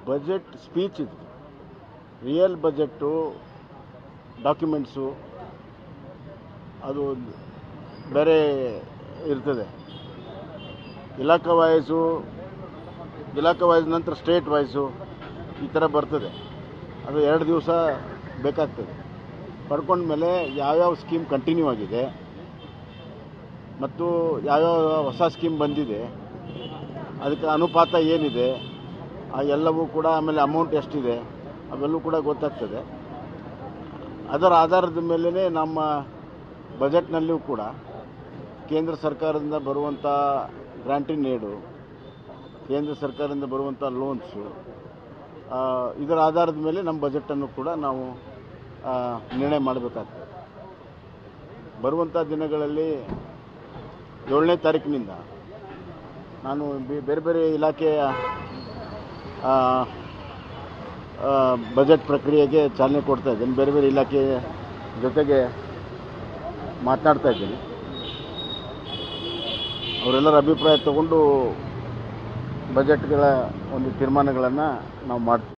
budget speech ಇದು real budget documents ಅದು ಬೇರೆ ಇರ್ತದೆ ಇಲಾಖಾ ವೈಸು ಇಲಾಖಾ ವೈಸ್ ನಂತರ ಸ್ಟೇಟ್ ವೈಸು ಈ ಥರ ಬರ್ತದೆ ಅದು ಎರಡು ದಿವಸ ಬೇಕಾಗ್ತದೆ ಪಡ್ಕೊಂಡ್ಮೇಲೆ ಯಾವ್ಯಾವ ಸ್ಕೀಮ್ ಕಂಟಿನ್ಯೂ ಆಗಿದೆ ಮತ್ತು ಯಾವ್ಯಾವ ಹೊಸ ಸ್ಕೀಮ್ ಬಂದಿದೆ ಅದಕ್ಕೆ ಅನುಪಾತ ಏನಿದೆ ಆ ಎಲ್ಲವೂ ಕೂಡ ಆಮೇಲೆ ಅಮೌಂಟ್ ಎಷ್ಟಿದೆ ಅವೆಲ್ಲವೂ ಕೂಡ ಗೊತ್ತಾಗ್ತದೆ ಅದರ ಆಧಾರದ ಮೇಲೇ ನಮ್ಮ ಬಜೆಟ್ನಲ್ಲಿಯೂ ಕೂಡ ಕೇಂದ್ರ ಸರ್ಕಾರದಿಂದ ಬರುವಂಥ ಗ್ರಾಂಟಿನ್ ಏಡು ಕೇಂದ್ರ ಸರ್ಕಾರದಿಂದ ಬರುವಂಥ ಲೋನ್ಸು ಇದರ ಆಧಾರದ ಮೇಲೆ ನಮ್ಮ ಬಜೆಟನ್ನು ಕೂಡ ನಾವು ಆ, ನಿರ್ಣಯ ಮಾಡಬೇಕಾಗ್ತದೆ ಬರುವಂಥ ದಿನಗಳಲ್ಲಿ ಏಳನೇ ತಾರೀಕಿನಿಂದ ನಾನು ಬೆ- ಬೇರೆ ಬೇರೆ ಇಲಾಖೆಯ ಆ, ಆ, ಬಜೆಟ್ ಪ್ರಕ್ರಿಯೆಗೆ ಚಾಲನೆ ಕೊಡ್ತಾ ಇದ್ದೇನೆ ಬೇರೆ ಬೇರೆ ಇಲಾಖೆ ಜೊತೆಗೆ ಮಾತನಾಡ್ತಾ ಇದ್ದೀನಿ ಅವರೆಲ್ಲರ ಅಭಿಪ್ರಾಯ ತಗೊಂಡು ಬಜೆಟ್ಗಳ ಒಂದು ತೀರ್ಮಾನಗಳನ್ನು ನಾವು ಮಾಡ್ತೀವಿ